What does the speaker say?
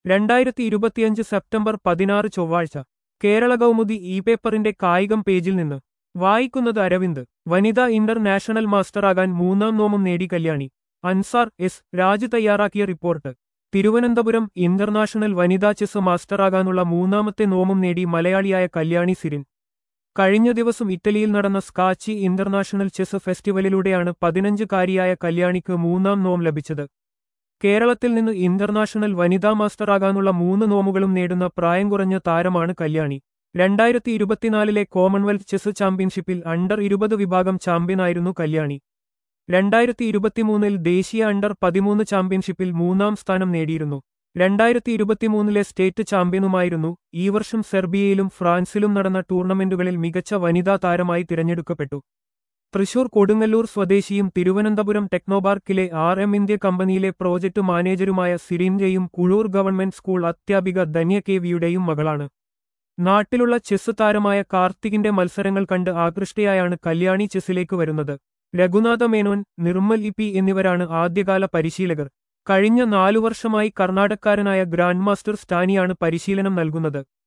രണ്ടായിരത്തി ഇരുപത്തിയഞ്ച് സെപ്റ്റംബർ പതിനാറ് ചൊവ്വാഴ്ച കേരള കൗമുദി ഇ പേപ്പറിന്റെ കായികം പേജിൽ നിന്ന് വായിക്കുന്നത് അരവിന്ദ് വനിതാ ഇന്റർനാഷണൽ മാസ്റ്ററാകാൻ മൂന്നാം നോമം നേടി കല്യാണി അൻസാർ എസ് രാജ് തയ്യാറാക്കിയ റിപ്പോർട്ട് തിരുവനന്തപുരം ഇന്റർനാഷണൽ വനിതാ ചെസ് മാസ്റ്ററാകാനുള്ള മൂന്നാമത്തെ നോമം നേടി മലയാളിയായ കല്യാണി സിരിൻ കഴിഞ്ഞ ദിവസം ഇറ്റലിയിൽ നടന്ന സ്കാച്ചി ഇന്റർനാഷണൽ ചെസ് ഫെസ്റ്റിവലിലൂടെയാണ് പതിനഞ്ചുകാരിയായ കല്യാണിക്ക് മൂന്നാം നോം ലഭിച്ചത് കേരളത്തിൽ നിന്ന് ഇന്റർനാഷണൽ വനിതാ മാസ്റ്ററാകാനുള്ള മൂന്ന് നോമുകളും നേടുന്ന പ്രായം കുറഞ്ഞ താരമാണ് കല്യാണി രണ്ടായിരത്തി ഇരുപത്തിനാലിലെ കോമൺവെൽത്ത് ചെസ് ചാമ്പ്യൻഷിപ്പിൽ അണ്ടർ ഇരുപത് വിഭാഗം ചാമ്പ്യനായിരുന്നു കല്യാണി രണ്ടായിരത്തി ഇരുപത്തിമൂന്നിൽ ദേശീയ അണ്ടർ പതിമൂന്ന് ചാമ്പ്യൻഷിപ്പിൽ മൂന്നാം സ്ഥാനം നേടിയിരുന്നു രണ്ടായിരത്തി ഇരുപത്തിമൂന്നിലെ സ്റ്റേറ്റ് ചാമ്പ്യനുമായിരുന്നു ഈ വർഷം സെർബിയയിലും ഫ്രാൻസിലും നടന്ന ടൂർണമെന്റുകളിൽ മികച്ച വനിതാ താരമായി തിരഞ്ഞെടുക്കപ്പെട്ടു തൃശൂർ കൊടുങ്ങല്ലൂർ സ്വദേശിയും തിരുവനന്തപുരം ടെക്നോപാർക്കിലെ ആർ എം ഇന്ത്യ കമ്പനിയിലെ പ്രോജക്ട് മാനേജരുമായ സിറിന്റെയും കുഴൂർ ഗവൺമെന്റ് സ്കൂൾ അധ്യാപിക ധന്യ കെ വിയുടെയും മകളാണ് നാട്ടിലുള്ള ചെസ് താരമായ കാർത്തികിന്റെ മത്സരങ്ങൾ കണ്ട് ആകൃഷ്ടയായാണ് കല്യാണി ചെസ്സിലേക്ക് വരുന്നത് രഘുനാഥ മേനോൻ നിർമ്മൽ ഇ പി എന്നിവരാണ് ആദ്യകാല പരിശീലകർ കഴിഞ്ഞ നാലു വർഷമായി കർണാടകക്കാരനായ ഗ്രാൻഡ് മാസ്റ്റർ സ്റ്റാനിയാണ് പരിശീലനം നൽകുന്നത്